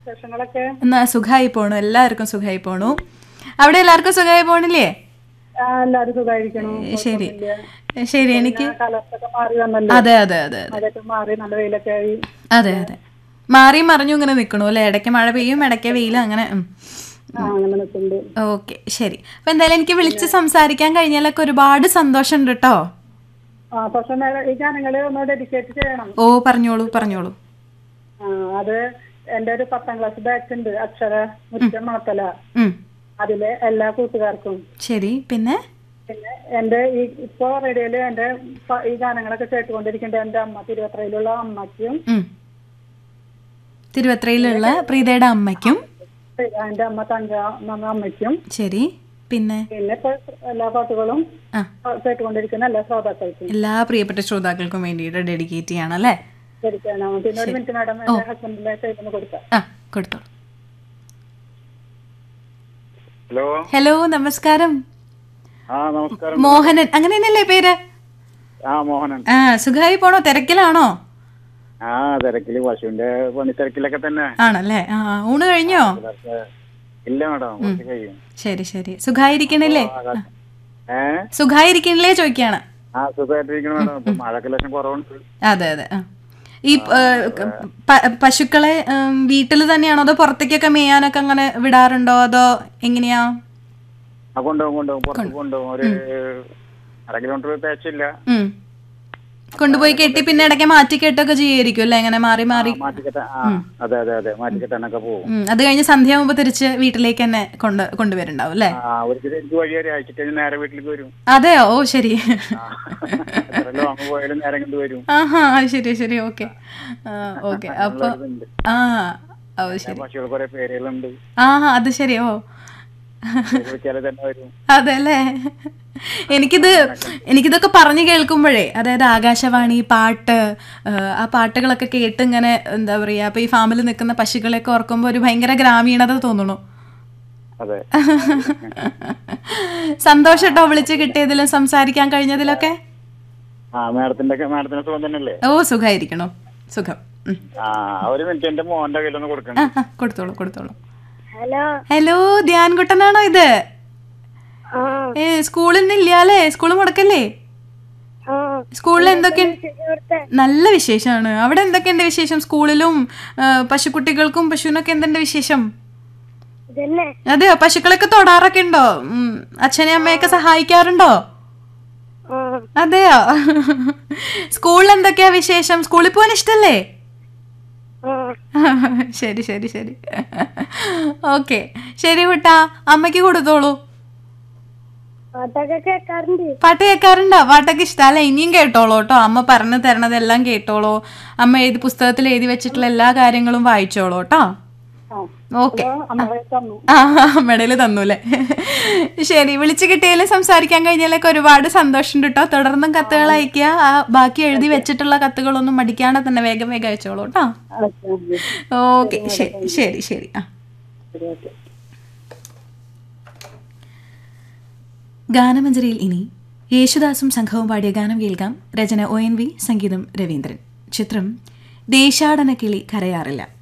വിശേഷങ്ങളൊക്കെ എന്നാ സുഖമായി പോണു എല്ലാവർക്കും സുഖമായി പോണു അവിടെ എല്ലാവർക്കും സുഖമായി പോണില്ലേ ആ, എല്ലാരും സുഖമായിരിക്കണം ഏ, ശരി ഏ, ശരി എനിക്ക് കാലാവസ്ഥയൊക്കെ മാറി വന്നല്ലോ അതെ അതെ അതെ അതെ മഴയൊക്കെ മാറി നല്ല വെയിലൊക്കെ ആയി അതെ അതെ മാറി മറിഞ്ഞു ഇങ്ങനെ നിൽക്കണു അല്ലേ ഇടയ്ക്ക് മഴ പെയ്യും ഇടയ്ക്ക് വെയിൽ അങ്ങനെ ആ അങ്ങനെ നിൽക്കുന്നുണ്ട് ഓക്കെ ശരി അപ്പൊ എന്തായാലും എനിക്ക് വിളിച്ച് സംസാരിക്കാൻ കഴിഞ്ഞാലൊക്കെ ഒരുപാട് സന്തോഷമുണ്ട് കേട്ടോ ആ പക്ഷെ നേരെ ഈ ഗാനങ്ങള് ഒന്ന് ഡെഡിക്കേറ്റ് ചെയ്യണം ഓ പറഞ്ഞോളൂ പറഞ്ഞോളൂ ആ അത് എന്റെ ഒരു പത്താം ക്ലാസ് ബാച്ച് ഉണ്ട് അക്ഷര മുറ്റം മാത്തല ഉം, അതിലെ എല്ലാ കൂട്ടുകാർക്കും ശരി പിന്നെ പിന്നെ എന്റെ ഈ ഇപ്പോ റേഡിയോയില് എന്റെ പ- ഈ ഗാനങ്ങളൊക്കെ കേട്ടുകൊണ്ടിരിക്കേണ്ട എന്റെ അമ്മ തിരുവത്രയിലുള്ള അമ്മയ്ക്കും ഉം. തിരുവത്രയിലുള്ള പ്രീതയുടെ അമ്മയ്ക്കും എന്റെ അമ്മ തങ്ക എന്ന അമ്മയ്ക്കും ശരി പിന്നെ പിന്നെ ഇപ്പൊ എല്ലാ പാട്ടുകളും ആ കേട്ടുകൊണ്ടിരിക്കുന്ന എല്ലാ ശ്രോതാക്കൾക്കും എല്ലാ പ്രിയപ്പെട്ട ശ്രോതാക്കൾക്കും വേണ്ടിയിട്ട് ഡെഡിക്കേറ്റ് ചെയ്യണം അല്ലേ ശരിക്കാണ് പിന്നെ ഒരു മിനിറ്റ് മാഡം എന്റെ ഹസ്ബൻഡിന്റെ കയ്യിൽ കൊടുക്കാം ആ കൊടുത്തോളൂ ഹലോ ഹലോ നമസ്കാരം ആ നമസ്കാരം മോഹനൻ അങ്ങനെ തന്നെയല്ലേ പേര് ആ മോഹനൻ ആ സുഖമായി പോണോ തിരക്കിലാണോ ആ തിരക്കില് പശുവിന്റെ പണി തിരക്കിലൊക്കെ തന്നെ ആണല്ലേ ആ ഊണ് കഴിഞ്ഞോ ഇതൊക്കെ ഇല്ല മാഡം കുറച്ച് കഴിയും ശരി ശരി സുഖായിരിക്കണില്ലേ ഏ സുഖായിരിക്കണില്ലേ ചോദിക്കാണ് ആ സുഖമായിട്ടിരിക്കണം മാഡം ഇപ്പൊ മഴക്ക് ലക്ഷം കുറവുണ്ട് അതെ അതെ ആ ഈ ഏ, പ- പശുക്കളെ വീട്ടിൽ തന്നെയാണോ അതോ പുറത്തേക്കൊക്കെ മേയാനൊക്കെ അങ്ങനെ വിടാറുണ്ടോ അതോ എങ്ങനെയാ ആ കൊണ്ടുപോകും കൊണ്ടുപോകും പുറത്ത് കൊണ്ടുപോകും ഒരു അര കിലോമീറ്റർ തേച്ചില്ല ഉം കൊണ്ടുപോയി കെട്ടി പിന്നെ ഇടയ്ക്ക് മാറ്റി കെട്ടൊക്കെ ചെയ്യായിരിക്കും അല്ലേ ഇങ്ങനെ മാറി മാറി മാറ്റിക്കെട്ടാൻ ആ അതെ അതെ അതെ മാറ്റിക്കെട്ടാനൊക്കെ പോകും ഉം, അത് കഴിഞ്ഞ് സന്ധ്യയാകുമ്പോ തിരിച്ച് വീട്ടിലേക്ക് തന്നെ കൊണ്ട് കൊണ്ടുവരുണ്ടാവും അല്ലേ ആ ഒരു എനിക്ക് വഴി വരെ അയച്ചു കഴിഞ്ഞാൽ നേരെ വീട്ടിലേക്ക് വരും അതെയോ ഓ ശരി ആ എത്ര ലോങ് പോയാലും നേരെ കണ്ടു വരും ആഹാ അത് ശരി ശരി ഓക്കെ ഓക്കെ അപ്പൊ ഇതുണ്ട്. ആ ഓ ശരി പശുകൾ കുറെ പേരുകളുണ്ട് ആഹാ അത് ശരി ഓ പേര് വെച്ചാലേ തന്നെ വരും അതെ അല്ലേ എനിക്കിത് എനിക്കിതൊക്കെ പറഞ്ഞു കേൾക്കുമ്പോഴേ അതായത് ആകാശവാണി പാട്ട് ആ, ആ പാട്ടുകളൊക്കെ കേട്ട് ഇങ്ങനെ എന്താ പറയാ അപ്പൊ ഈ ഫാമിൽ നിൽക്കുന്ന പശുക്കളെയൊക്കെ ഓർക്കുമ്പോൾ ഒരു ഭയങ്കര ഗ്രാമീണത തോന്നുന്നു അതെ സന്തോഷം കേട്ടോ വിളിച്ച് കിട്ടിയതിലും സംസാരിക്കാൻ കഴിഞ്ഞതിലൊക്കെ ആ മാഡത്തിന്റെ മാഡത്തിന്റെ സുഖം തന്നെയല്ലേ ഓ സുഖമായിരിക്കണോ സുഖം ഉം. ആ ഒരു മിനിറ്റ് എന്റെ മോന്റെ കയ്യിലൊന്ന് കൊടുക്കണം ആ ആ, കൊടുത്തോളൂ കൊടുത്തോളൂ ഹലോ ഹലോ ധ്യാൻകുട്ടനാണോ ഇത് ആ ഏ സ്കൂളിൽ നിന്നില്ല അല്ലേ സ്കൂൾ മുടക്കല്ലേ ആ സ്കൂളിൽ എന്തൊക്കെ നല്ല വിശേഷമാണ് അവിടെ എന്തൊക്കെയുണ്ട് വിശേഷം സ്കൂളിലും ആ, പശുക്കുട്ടികൾക്കും പശുവിനൊക്കെ എന്തുണ്ട് വിശേഷം ഇതന്നെ അതെയോ പശുക്കളൊക്കെ തൊടാറൊക്കെ ഉണ്ടോ ഉം, അച്ഛനെ അമ്മയൊക്കെ സഹായിക്കാറുണ്ടോ ആ അതെയോ സ്കൂളിൽ എന്തൊക്കെയാ വിശേഷം സ്കൂളിൽ പോകാൻ ഇഷ്ടല്ലേ ആ ശരി ശരി ശരി ഓക്കെ ശരി കുട്ടാ അമ്മയ്ക്ക് കൊടുത്തോളൂ പാട്ടൊക്കെ കേൾക്കാറുണ്ട് പാട്ട് കേൾക്കാറുണ്ടോ പാട്ടൊക്കെ ഇഷ്ടമല്ല ഇനിയും കേട്ടോളൂ കേട്ടോ അമ്മ പറഞ്ഞു തരണതെല്ലാം കേട്ടോളൂ അമ്മ എഴുതി പുസ്തകത്തിൽ എഴുതി വെച്ചിട്ടുള്ള എല്ലാ കാര്യങ്ങളും വായിച്ചോളൂ കേട്ടോ ആ ഓക്കെ അമ്മ തന്നു ആ മെഡല് തന്നൂല്ലേ ശരി വിളിച്ചു കിട്ടിയാലും സംസാരിക്കാൻ കഴിഞ്ഞാലൊക്കെ ഒരുപാട് സന്തോഷമുണ്ട് കേട്ടോ തുടർന്നും കത്തുകൾ അയക്കുക ആ ബാക്കി എഴുതി വെച്ചിട്ടുള്ള കത്തുകളൊന്നും മടിക്കാതെ തന്നെ വേഗം വേഗം അയച്ചോളൂ കേട്ടോ ഓക്കെ ശരി ശരി ശരി ആ ഗാനമഞ്ജരിയിൽ ഇനി യേശുദാസും സംഘവും പാടിയ ഗാനം കേൾക്കാം രചന ഒ എൻ വി സംഗീതം രവീന്ദ്രൻ ചിത്രം ദേശാടന കിളി കരയാറില്ല